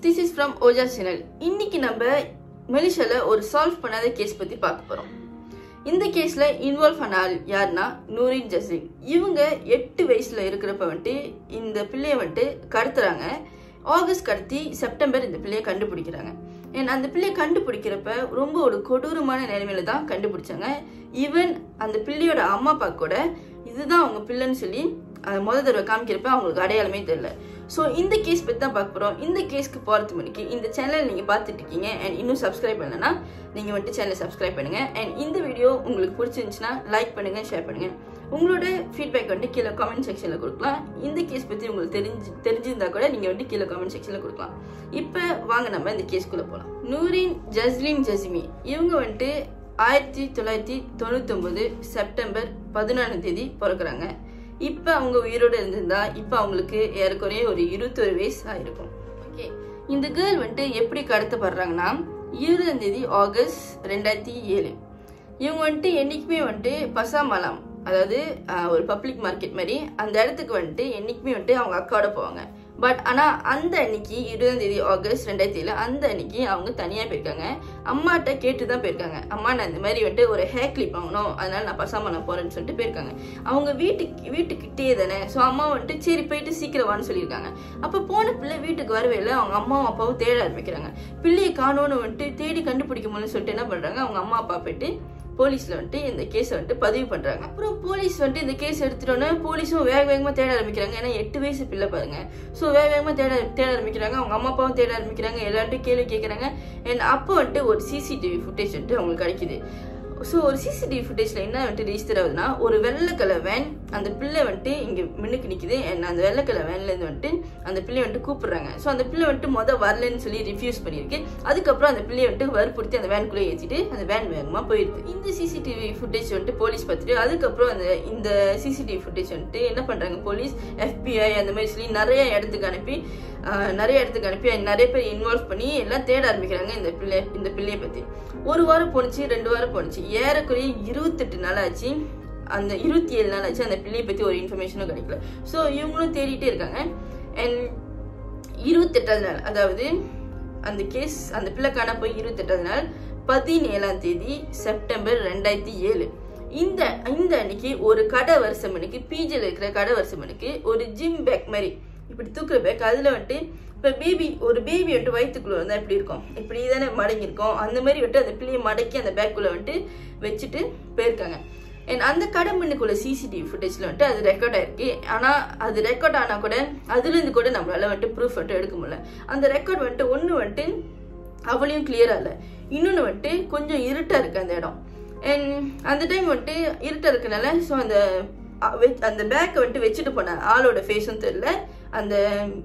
this is from Ojha channel இன்னைக்கு நம்ம மலேசியால ஒரு சால்வ் பண்ணாத கேஸ் பத்தி பார்க்க போறோம் இந்த கேஸ்ல இன்வால்வ் ஆன ஆள் யாருன்னா நூரின் ஜஸ்ரின் இவங்க எட்டு வயசுல இருக்கிறப்ப வந்துட்டு இந்த பிள்ளைய வந்துட்டு கடத்துறாங்க ஆகஸ்ட் கடத்தி செப்டம்பர் இந்த பிள்ளைய கண்டுபிடிக்கிறாங்க ஏன்னா அந்த பிள்ளைய கண்டுபிடிக்கிறப்ப ரொம்ப ஒரு கொடூரமான நிலைமையில தான் கண்டுபிடிச்சாங்க ஈவன் அந்த பிள்ளையோட அம்மா அப்பா கூட இதுதான் அவங்க பிள்ளைன்னு சொல்லி அஹ், முத தடவை காமிக்கிறப்ப அவங்களுக்கு அடையாளமே தெரியல ஸோ இந்த கேஸ் பற்றி தான் பார்க்க போகிறோம் இந்த கேஸ்க்கு போகிறது மணிக்கு இந்த சேனல் நீங்கள் பார்த்துட்டு இருக்கீங்க அண்ட் இன்னும் சப்ஸ்கிரைப் பண்ணலன்னா நீங்கள் வந்துட்டு சேனலை சப்ஸ்கிரைப் பண்ணுங்கள் அண்ட் இந்த வீடியோ உங்களுக்கு பிடிச்சிருந்துச்சுன்னா லைக் பண்ணுங்கள் ஷேர் பண்ணுங்கள் உங்களோட ஃபீட்பேக் வந்துட்டு கீழே கமெண்ட் செக்ஷனில் கொடுக்கலாம் இந்த கேஸ் பற்றி உங்களுக்கு தெரிஞ்சு தெரிஞ்சிருந்தா கூட நீங்கள் வந்துட்டு கீழே கமெண்ட் செக்ஷனில் கொடுக்கலாம் இப்போ வாங்க நம்ம இந்த கேஸ்க்குள்ளே போகலாம் நூரின் ஜஸ்லின் ஜஸ்மி இவங்க வந்துட்டு ஆயிரத்தி தொள்ளாயிரத்தி தொண்ணூத்தொம்பது செப்டம்பர் பதினாலாம் தேதி பிறக்குறாங்க இப்போ அவங்க உயிரோடு இருந்திருந்தா இப்போ அவங்களுக்கு ஏறக்குறைய ஒரு இருபத்தொரு வயசு ஆயிருக்கும் ஓகே இந்த கேர்ள் வந்துட்டு எப்படி கடத்தப்படுறாங்கன்னா இருபதாம் தேதி ஆகஸ்ட் ரெண்டாயிரத்தி ஏழு இவங்க வந்துட்டு என்றைக்குமே வந்துட்டு பசாமலாம் அதாவது ஆஹ், ஒரு பப்ளிக் மார்க்கெட் மாதிரி அந்த இடத்துக்கு வந்துட்டு என்றைக்குமே வந்துட்டு அவங்க அக்காவோட போவாங்க பட் ஆனால் அந்த அன்னைக்கு இருபதாம் தேதி ஆகஸ்ட் ரெண்டாயிரத்தி ஏழு அந்த அன்னைக்கு அவங்க தனியாக போயிருக்காங்க அம்மாட்ட கேட்டு தான் போயிருக்காங்க அம்மா நான் இந்த மாதிரி வந்துட்டு ஒரு ஹேர் கிளிப் வாங்கணும் அதனால நான் பசாமலாம் போகிறேன்னு சொல்லிட்டு போயிருக்காங்க அவங்க வீட்டுக்கு வீட்டுக்கிட்டே தானே ஸோ அம்மா வந்துட்டு சரி போயிட்டு சீக்கிரம் வான்னு சொல்லியிருக்காங்க அப்போ போன பிள்ளை வீட்டுக்கு வரவே இல்லை அவங்க அம்மாவும் அப்பாவும் தேட ஆரம்பிக்கிறாங்க பிள்ளையை காணோன்னு வந்துட்டு தேடி கண்டுபிடிக்க முடியலன்னு சொல்லிட்டு என்ன பண்ணுறாங்க அவங்க அம்மா அப்பா போயிட்டு போலீஸ்ல வந்துட்டு இந்த கேஸை வந்துட்டு பதிவு பண்றாங்க அப்புறம் போலீஸ் வந்துட்டு இந்த கேஸ் எடுத்துட்டோன்னே போலீஸும் வேக வேகமா தேட ஆரம்பிக்கிறாங்க ஏன்னா எட்டு வயசு பிள்ளை பாருங்க ஸோ வேக வேகமா தேட தேட ஆரம்பிக்கிறாங்க அவங்க அம்மா அப்பாவும் தேட ஆரம்பிக்கிறாங்க எல்லார்ட்டும் கேள்வி கேட்கறாங்க அண்ட் அப்போ வந்துட்டு ஒரு சிசிடிவி ஃபுட்டேஜ் வந்துட்டு அவங்களுக்கு கிடைக்குது ஸோ ஒரு சிசிடிவி ஃபுட்டேஜ்ல என்ன வந்துட்டு ரிஜிஸ்டர் ஆகுதுன்னா ஒரு வெள்ளை கலர் வேன் அந்த பிள்ளை வந்துட்டு இங்க மின்னுக்கு நிக்குது அண்ட் அந்த வெள்ளை கலர் வேன்ல இருந்து வந்துட்டு அந்த பிள்ளை வந்துட்டு கூப்பிடுறாங்க ஸோ அந்த பிள்ளை வந்துட்டு மொதல் வரலன்னு சொல்லி ரிஃப்யூஸ் பண்ணியிருக்கு அதுக்கப்புறம் அந்த பிள்ளையை வந்துட்டு வற்புறுத்தி அந்த வேனுக்குள்ளே ஏற்றிட்டு அந்த வேன் வேகமா போயிடுது இந்த சிசிடிவி ஃபுட்டேஜ் வந்துட்டு போலீஸ் பார்த்துட்டு அதுக்கப்புறம் அந்த இந்த சிசிடிவி ஃபுட்டேஜ் வந்துட்டு என்ன பண்றாங்க போலீஸ் FBI அந்த மாதிரி சொல்லி நிறைய இடத்துக்கு அனுப்பி ஆஹ், நிறைய இடத்துக்கு அனுப்பி நிறைய பேர் இன்வால்வ் பண்ணி எல்லாம் தேட ஆரம்பிக்கிறாங்க இந்த பிள்ளை இந்த பிள்ளையை பத்தி ஒரு வாரம் போணுச்சு ரெண்டு வாரம் போணுச்சு ஏறக்குறைய இருபத்தெட்டு நாள் ஆச்சு அந்த இருபத்தி ஏழு நாள் ஆச்சு அந்த பிள்ளையை பத்தி ஒரு இன்ஃபர்மேஷனும் கிடைக்கல ஸோ இவங்களும் தேடிட்டே இருக்காங்க அண்ட் இருபத்தெட்டாவது நாள் அதாவது அந்த கேஸ் அந்த பிள்ளை காண போய் இருபத்தெட்டாவது நாள் பதினேழாம் தேதி செப்டம்பர் ரெண்டாயிரத்தி ஏழு இந்த இந்த அன்னைக்கு ஒரு கடை வருஷமனுக்கு பிஜியில் இருக்கிற கடை வருஷமனுக்கு ஒரு ஜிம் பேக் மாதிரி இப்படி தூக்குற பேக் அதில் வந்துட்டு இப்போ பேபி ஒரு பேபி வந்துட்டு வயிற்றுக்குள்ள வந்தால் எப்படி இருக்கும் இப்படி தானே மடங்கி இருக்கும் அந்த மாதிரி வந்துட்டு அந்த பிள்ளையை மடக்கி அந்த பேக்குள்ளே வந்துட்டு வச்சுட்டு போயிருக்காங்க அண்ட் அந்த கடை மண்ணுக்குள்ள சிசிடிவி ஃபுட்டேஜில் வந்துட்டு அது ரெக்கார்ட் ஆயிருக்கு ஆனால் அது ரெக்கார்ட் ஆனால் கூட அதுலேருந்து கூட நம்மளால வந்துட்டு ப்ரூஃப் வந்துட்டு எடுக்க முடியல அந்த ரெக்கார்ட் வந்துட்டு ஒன்று வந்துட்டு அவளையும் கிளியரா இல்லை இன்னொன்று வந்துட்டு கொஞ்சம் இருட்டா இருக்கு அந்த இடம் அண்ட் அந்த டைம் வந்துட்டு இருட்டா இருக்கனால ஸோ அந்த அ- வெச்- அந்த பேக்கை வந்துட்டு வச்சுட்டு போன ஆளோட ஃபேஸும் தெரியல அந்த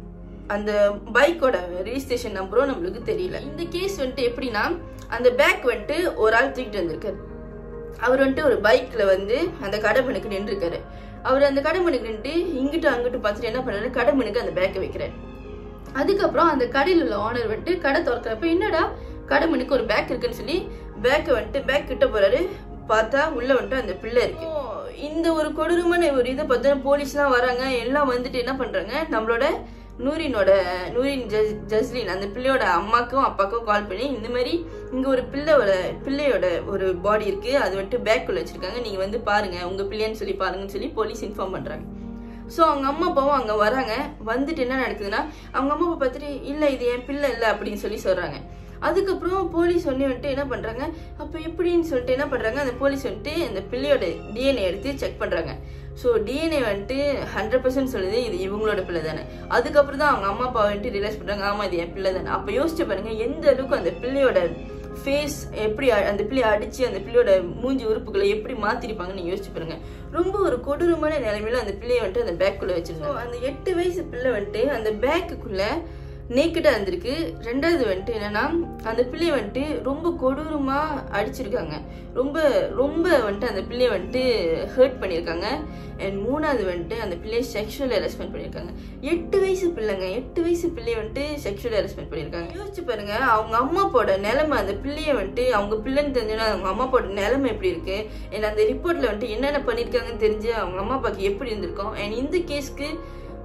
அந்த பைக்கோட ரெஜிஸ்ட்ரேஷன் நம்பரும் நம்மளுக்கு தெரியல இந்த கேஸ் வந்துட்டு எப்படின்னா அந்த பேக் வந்துட்டு ஒரு ஆள் தூக்கிட்டு வந்திருக்காரு அவர் வந்துட்டு ஒரு பைக்ல வந்து அந்த கடைமனுக்கு நின்றுருக்காரு அவர் அந்த கடைமனுக்கு நின்று இங்கிட்டு அங்கிட்டு பார்த்துட்டு என்ன பண்றாரு கடைமனுக்கு அந்த பேக்கை வைக்கிறாரு அதுக்கப்புறம் அந்த கடையில் உள்ள ஓனர் வந்துட்டு கடை திறக்கிறப்ப என்னடா கடைமனுக்கு ஒரு பேக் இருக்குன்னு சொல்லி பேக்கை வந்துட்டு பேக் கிட்ட போறாரு பார்த்தா உள்ள வந்துட்டு அந்த பிள்ளை இருக்கு ஓ, இந்த ஒரு கொடூரமான ஒரு இதை பார்த்தா போலீஸ்லாம் வராங்க எல்லாம் வந்துட்டு என்ன பண்றாங்க நம்மளோட நூரினோட நூரின் ஜஸ் ஜஸ்லின் அந்த பிள்ளையோட அம்மாக்கும் அப்பாக்கும் கால் பண்ணி இந்த மாதிரி இங்க ஒரு பிள்ளையோட பிள்ளையோட ஒரு பாடி இருக்கு அது வந்துட்டு பேக்குள்ள வச்சிருக்காங்க நீங்க வந்து பாருங்க உங்க பிள்ளைன்னு சொல்லி பாருங்கன்னு சொல்லி போலீஸ் இன்ஃபார்ம் பண்றாங்க ஸோ அவங்க அம்மா அப்பாவும் அங்கே வராங்க வந்துட்டு என்ன நடக்குதுன்னா அவங்க அம்மா அப்பா பார்த்துட்டு இல்லை இது என் பிள்ளை இல்லை அப்படின்னு சொல்லி சொல்கிறாங்க அதுக்கப்புறம் போலீஸ் ஒன்னே வந்துட்டு என்ன பண்ணுறாங்க அப்போ எப்படின்னு சொல்லிட்டு என்ன பண்ணுறாங்க அந்த போலீஸ் வந்துட்டு அந்த பிள்ளையோட டிஎன்ஏ எடுத்து செக் பண்ணுறாங்க ஸோ டிஎன்ஏ வந்துட்டு ஹண்ட்ரட் பர்சன்ட் சொல்லுது இது இவங்களோட பிள்ளை தானே அதுக்கப்புறம் தான் அவங்க அம்மா அப்பா வந்துட்டு ரியலைஸ் பண்ணுறாங்க ஆமாம் இது என் பிள்ளை தானே அப்போ யோசிச்சு பாருங்க எந்த அளவுக்கு அந்த பிள்ளையோட ஃபேஸ் எப்படி அ- அந்த பிள்ளைய அடிச்சு அந்த பிள்ளையோட மூஞ்சி உறுப்புகளை எப்படி மாத்திருப்பாங்கன்னு நீங்க யோசிச்சு பாருங்க ரொம்ப ஒரு கொடூரமான நிலைமையில அந்த பிள்ளைய வந்துட்டு அந்த பேக்குள்ள வச்சிருந்தாங்க அந்த எட்டு வயசு பிள்ளை வந்துட்டு அந்த பேக்குக்குள்ள நேக்கடா இருந்திருக்கு ரெண்டாவது வந்துட்டு என்னன்னா அந்த பிள்ளைய வந்துட்டு ரொம்ப கொடூரமா அடிச்சிருக்காங்க ரொம்ப ரொம்ப வந்துட்டு அந்த பிள்ளைய வந்துட்டு ஹர்ட் பண்ணியிருக்காங்க அண்ட் மூணாவது வந்துட்டு அந்த பிள்ளைய செக்ஷுவல் ஹராஸ்மெண்ட் பண்ணியிருக்காங்க எட்டு வயசு பிள்ளைங்க எட்டு வயசு பிள்ளைய வந்துட்டு செக்ஷுவல் ஹராஸ்மெண்ட் பண்ணியிருக்காங்க யோசிச்சு பாருங்க அவங்க அம்மா அப்பாவோட நிலைமை அந்த பிள்ளைய வந்துட்டு அவங்க பிள்ளைன்னு தெரிஞ்சுன்னா அவங்க அம்மா அப்பாவோட நிலைமை எப்படி இருக்கு அண்ட் அந்த ரிப்போர்ட்ல வந்துட்டு என்னென்ன பண்ணியிருக்காங்கன்னு தெரிஞ்சு அவங்க அம்மா அப்பாவுக்கு எப்படி இருந்திருக்கும் அண்ட் இந்த கேஸ்க்கு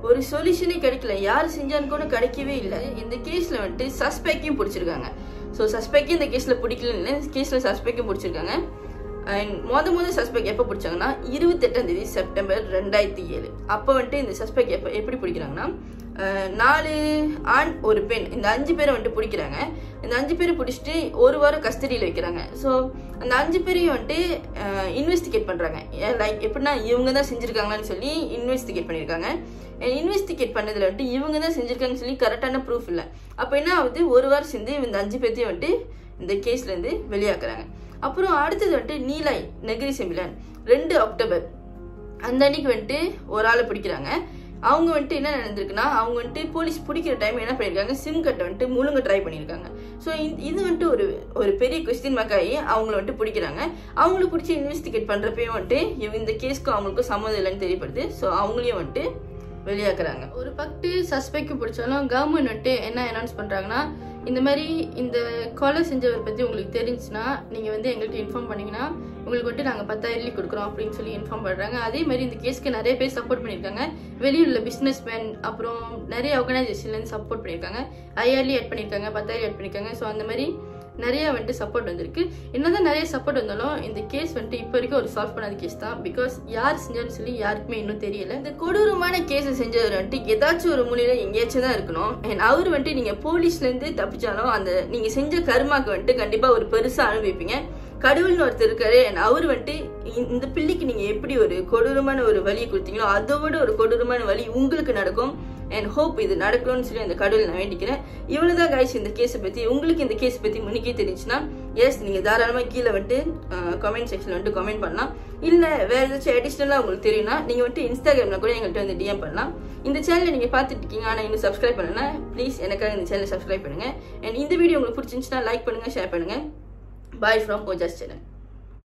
ஒரு சொல்யூஷனே கிடைக்கல யார் செஞ்சான்னு கூட கிடைக்கவே இல்லை இந்த கேஸில் வந்துட்டு சஸ்பெக்டையும் பிடிச்சிருக்காங்க ஸோ சஸ்பெக்டையும் இந்த கேஸில் பிடிக்கல இல்லை இந்த கேஸில் சஸ்பெக்டையும் பிடிச்சிருக்காங்க அண்ட் மொத முத சஸ்பெக்ட் எப்போ பிடிச்சாங்கன்னா இருபத்தெட்டாம் தேதி செப்டம்பர் ரெண்டாயிரத்தி ஏழு அப்போ வந்துட்டு இந்த சஸ்பெக்ட் எப்போ எப்படி பிடிக்கிறாங்கன்னா அஹ், நாலு ஆண் ஒரு பெண் இந்த அஞ்சு பேரை வந்துட்டு பிடிக்கிறாங்க இந்த அஞ்சு பேரை பிடிச்சிட்டு ஒரு வாரம் கஸ்டடியில் வைக்கிறாங்க ஸோ அந்த அஞ்சு பேரையும் வந்துட்டு இன்வெஸ்டிகேட் பண்ணுறாங்க லைக் எப்படின்னா இவங்க தான் செஞ்சுருக்காங்களான்னு சொல்லி இன்வெஸ்டிகேட் பண்ணியிருக்காங்க இன்வெஸ்டிகேட் பண்ணதில் வந்துட்டு இவங்க தான் செஞ்சுருக்காங்கன்னு சொல்லி கரெக்டான ப்ரூஃப் இல்லை அப்போ என்ன ஆகுது ஒரு வாரம் சேர்ந்து இந்த அஞ்சு பேர்த்தையும் வந்துட்டு இந்த கேஸ்லேருந்து வெளியாக்குறாங்க அப்புறம் அடுத்தது வந்துட்டு நீலாய் நெகிரி செம்பிலன் ரெண்டு அக்டோபர் அந்த அன்னைக்கு வந்துட்டு ஒரு ஆளை பிடிக்கிறாங்க அவங்க வந்துட்டு என்ன நடந்திருக்குன்னா அவங்க வந்துட்டு போலீஸ் பிடிக்கிற டைம் என்ன பண்ணியிருக்காங்க சிம் கட்டை வந்துட்டு முழுங்க ட்ரை பண்ணியிருக்காங்க ஸோ இது வந்துட்டு ஒரு ஒரு பெரிய கொஸ்டின் மார்க் ஆகி அவங்கள வந்துட்டு பிடிக்கிறாங்க அவங்கள பிடிச்சி இன்வெஸ்டிகேட் பண்ணுறப்பையும் வந்துட்டு இவங்க இந்த கேஸ்க்கும் அவங்களுக்கும் சம்மந்தம் இல்லைன்னு தெரியப்படுது ஸோ அவங்களையும் வந்துட்டு வெளியாக்குறாங்க ஒரு பக்து சஸ்பெக்ட் பிடிச்சாலும் கவர்மெண்ட் வந்துட்டு என்ன அனௌன்ஸ் பண்ணுறாங்கன்னா இந்த மாதிரி இந்த கொலை செஞ்சவர் பற்றி உங்களுக்கு தெரிஞ்சுன்னா நீங்கள் வந்து எங்கள்கிட்ட இன்ஃபார்ம் பண்ணீங்கன்னா உங்களுக்கு வந்துட்டு நாங்கள் பத்தாயிரம் கொடுக்குறோம் அப்படின்னு சொல்லி இன்ஃபார்ம் பண்ணுறாங்க அதே மாதிரி இந்த கேஸ்க்கு நிறைய பேர் சப்போர்ட் பண்ணியிருக்காங்க வெளியில் உள்ள பிஸ்னஸ் மேன் அப்புறம் நிறைய ஆர்கனைசேஷன்லேருந்து சப்போர்ட் பண்ணியிருக்காங்க ஐஆர்லி ஆட் பண்ணியிருக்காங்க பத்தாயிரம் ஆட் பண்ணியிருக்காங்க ஸோ அந்த மாதிரி நிறைய வந்துட்டு சப்போர்ட் வந்திருக்கு என்னதான் நிறைய சப்போர்ட் வந்தாலும் இந்த கேஸ் வந்துட்டு இப்போ வரைக்கும் ஒரு சால்வ் பண்ணாத கேஸ் தான் பிகாஸ் யார் செஞ்சான்னு சொல்லி யாருக்குமே இன்னும் தெரியல இந்த கொடூரமான கேஸை செஞ்சவர் வந்துட்டு ஏதாச்சும் ஒரு மூலையில எங்கேயாச்சும் தான் இருக்கணும் அண்ட் அவர் வந்துட்டு நீங்க போலீஸ்ல இருந்து தப்பிச்சாலும் அந்த நீங்க செஞ்ச கருமாக்கு வந்துட்டு கண்டிப்பா ஒரு பெருசா அனுபவிப்பீங்க கடவுள்னு ஒருத்தர் இருக்காரு and அவர் வந்துட்டு இந்த- இந்த பிள்ளைக்கு நீங்க எப்படி ஒரு கொடூரமான ஒரு வழியை கொடுத்தீங்களோ அதை விட ஒரு கொடூரமான வழி உங்களுக்கு நடக்கும் அண்ட் ஹோப் இது நடக்கணும்னு சொல்லி அந்த கடவுள் நான் வேண்டிக்கிறேன் இவ்வளவுதான் கைஸ் இந்த கேஸை பத்தி உங்களுக்கு இந்த கேஸ் பத்தி முன்னிக்கே தெரிஞ்சுன்னா எஸ் நீங்க தாராளமா கீழே வந்துட்டு கமெண்ட் செக்ஷன்ல வந்துட்டு கமெண்ட் பண்ணலாம் இல்ல வேற ஏதாச்சும் அடிஷ்னலா உங்களுக்கு தெரியும்னா நீங்க வந்துட்டு இன்ஸ்டாகிராம்ல கூட எங்கள்கிட்ட வந்து டிஎம் பண்ணலாம் இந்த சேனலை நீங்க பார்த்துட்டு இருக்கீங்க ஆனா இன்னும் சப்ஸ்கிரைப் பண்ணலன்னா ப்ளீஸ் எனக்காக இந்த சேனலை சப்ஸ்கிரைப் பண்ணுங்க அண்ட் இந்த வீடியோ உங்களுக்கு பிடிச்சிருந்துச்சுன்னா லைக் பண்ணுங்க ஷேர் பண்ணுங்க பாய் ஃப்ரம் ஓஜாஸ் சேனல்